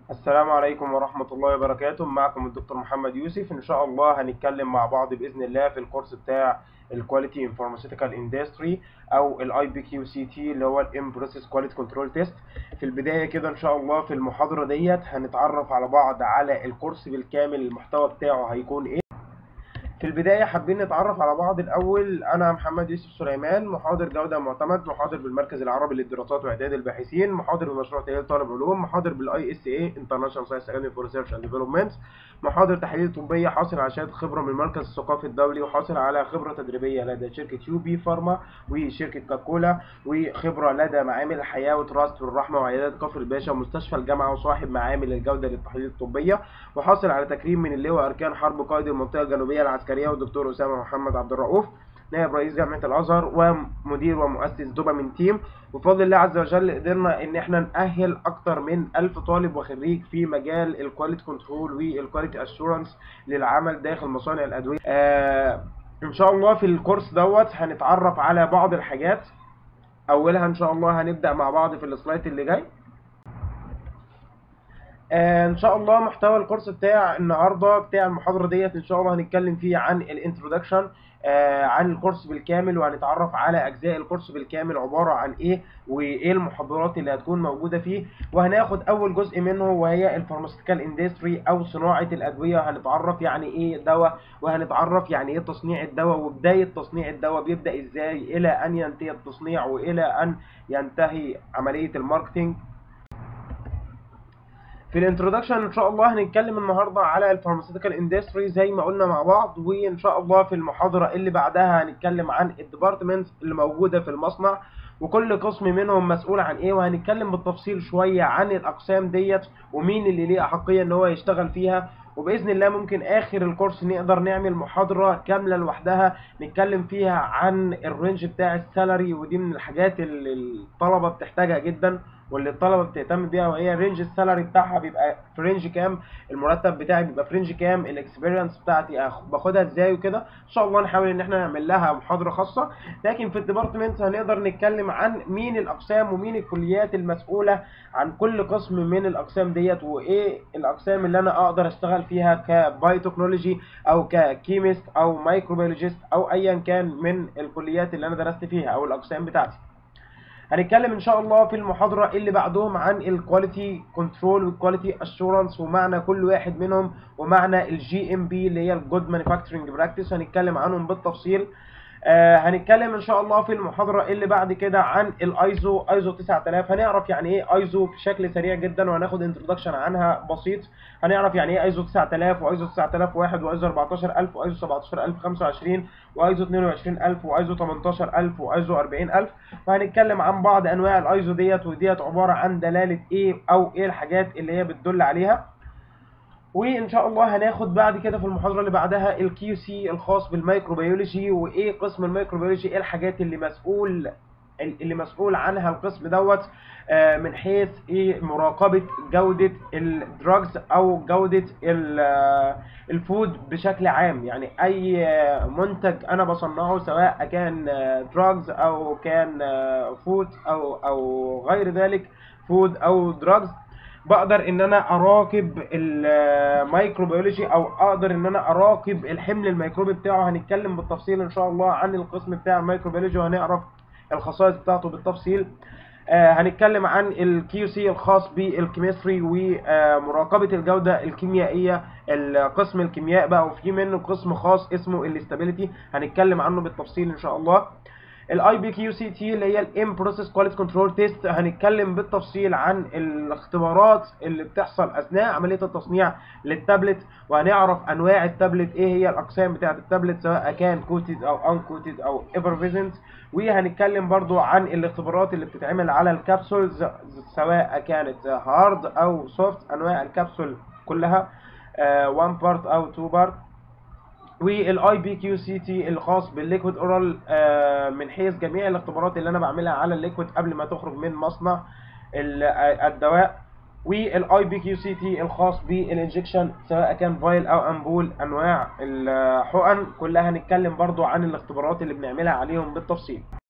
السلام عليكم ورحمة الله وبركاته معكم الدكتور محمد يوسف إن شاء الله هنتكلم مع بعض بإذن الله في الكورس بتاع الكواليتي ان فارماسيوتيكال اندستري او الاي بي كيو سي تي اللي هو الام بروسيس كواليتي كنترول تيست في البداية كده إن شاء الله في المحاضرة ديت هنتعرف على بعض على الكورس بالكامل المحتوى بتاعه هيكون إيه في البداية حابين نتعرف على بعض الأول أنا محمد يوسف سليمان محاضر جودة معتمد محاضر بالمركز العربي للدراسات وإعداد الباحثين محاضر بمشروع تأهيل طالب علوم محاضر بالاي اس اي انترناشونال ساينس اكاديمي فور ريسيرش اند ديفلوبمنت محاضر تحاليل طبية حاصل على شهادة خبرة من المركز الثقافي الدولي وحاصل على خبرة تدريبية لدى شركة يو بي فارما وشركة كاكولا وخبرة لدى معامل الحياة وتراست والرحمة وعيادات كفر الباشا ومستشفى الجامعة وصاحب معامل الجودة للتحاليل الطبية وحاصل على تكريم من اللواء أركان حرب قائد المنطقة الجنوبية العسكرية والدكتور أسامة محمد عبد الرؤوف نائب رئيس جامعة الأزهر ومدير ومؤسس دوبامين تيم وبفضل الله عز وجل قدرنا إن إحنا نأهل أكتر من ألف طالب وخريج في مجال الكواليتي كنترول والكواليتي أشورنس للعمل داخل مصانع الأدوية. آه إن شاء الله في الكورس دوت هنتعرف على بعض الحاجات أولها إن شاء الله هنبدأ مع بعض في السلايد اللي جاي. آه ان شاء الله محتوى الكورس بتاع النهارده بتاع المحاضره ديت ان شاء الله هنتكلم فيه عن الانترودكشن آه عن الكورس بالكامل وهنتعرف على اجزاء الكورس بالكامل عباره عن ايه وايه المحاضرات اللي هتكون موجوده فيه وهناخد اول جزء منه وهي الفارماسيوتيكال اندستري او صناعه الادويه هنتعرف يعني ايه دواء وهنتعرف يعني ايه تصنيع الدواء وبدايه تصنيع الدواء بيبدا ازاي الى ان ينتهي التصنيع والى ان ينتهي عمليه الماركتنج في الانترودكشن ان شاء الله هنتكلم النهارده على الفارماسيوتيكال اندستري زي ما قلنا مع بعض وان شاء الله في المحاضره اللي بعدها هنتكلم عن الديبارتمنتس اللي موجوده في المصنع وكل قسم منهم مسؤول عن ايه وهنتكلم بالتفصيل شويه عن الاقسام ديت ومين اللي ليه احقيه ان هو يشتغل فيها وباذن الله ممكن اخر الكورس نقدر نعمل محاضره كامله لوحدها نتكلم فيها عن الرينج بتاع السالري ودي من الحاجات اللي الطلبه بتحتاجها جدا واللي الطلبه بتهتم بيها وهي رينج السالري بتاعها بيبقى في رينج كام المرتب بتاعي بيبقى في رينج كام الاكسبيرينس بتاعتي باخدها ازاي وكده ان شاء الله نحاول ان احنا نعمل لها محاضره خاصه لكن في الديبارتمنت هنقدر نتكلم عن مين الاقسام ومين الكليات المسؤوله عن كل قسم من الاقسام ديت وايه الاقسام اللي انا اقدر اشتغل فيها كبايوتكنولوجي او ككيميست او مايكروبيولوجيست او ايا كان من الكليات اللي انا درست فيها او الاقسام بتاعتي هنتكلم ان شاء الله في المحاضره اللي بعدهم عن الكواليتي كنترول والكواليتي اشورنس ومعنى كل واحد منهم ومعنى الجي ام بي اللي هي الجود مانيفاكتشرنج براكتس هنتكلم عنهم بالتفصيل آه هنتكلم ان شاء الله في المحاضره اللي بعد كده عن الايزو ايزو 9000 هنعرف يعني ايه ايزو بشكل سريع جدا وهناخد انترودكشن عنها بسيط هنعرف يعني ايه ايزو 9000 وايزو 9001 وايزو 14000 وايزو 17025 وايزو 22000 وايزو 18000 وايزو 40000 وهنتكلم عن بعض انواع الايزو ديت وديت عباره عن دلاله ايه او ايه الحاجات اللي هي بتدل عليها وان شاء الله هناخد بعد كده في المحاضره اللي بعدها الكيو سي الخاص بالميكروبيولوجي وايه قسم الميكروبيولوجي ايه الحاجات اللي مسؤول اللي مسؤول عنها القسم دوت من حيث ايه مراقبه جوده الدراجز او جوده الفود بشكل عام يعني اي منتج انا بصنعه سواء كان دراجز او كان فود او او غير ذلك فود او دراجز بقدر ان انا اراقب الميكروبيولوجي او اقدر ان انا اراقب الحمل الميكروبي بتاعه هنتكلم بالتفصيل ان شاء الله عن القسم بتاع الميكروبيولوجي وهنعرف الخصائص بتاعته بالتفصيل آه هنتكلم عن الكيو سي الخاص بالكيمستري ومراقبه الجوده الكيميائيه القسم الكيمياء بقى وفي منه قسم خاص اسمه الاستابيليتي هنتكلم عنه بالتفصيل ان شاء الله الاي بي كيو سي تي اللي هي الام بروسيس كواليتي كنترول تيست هنتكلم بالتفصيل عن الاختبارات اللي بتحصل اثناء عمليه التصنيع للتابلت وهنعرف انواع التابلت ايه هي الاقسام بتاعه التابلت سواء كان كوتد او ان كوتد او ايفرفيزنت وهنتكلم برضو عن الاختبارات اللي بتتعمل على الكبسولز سواء كانت هارد او سوفت انواع الكبسول كلها 1 بارت او 2 بارت والاي بي كيو سي تي الخاص بالليكويد اورال من حيث جميع الاختبارات اللي انا بعملها على الليكويد قبل ما تخرج من مصنع الدواء والاي بي كيو سي تي الخاص بالانجكشن سواء كان فايل او امبول انواع الحقن كلها هنتكلم برضو عن الاختبارات اللي بنعملها عليهم بالتفصيل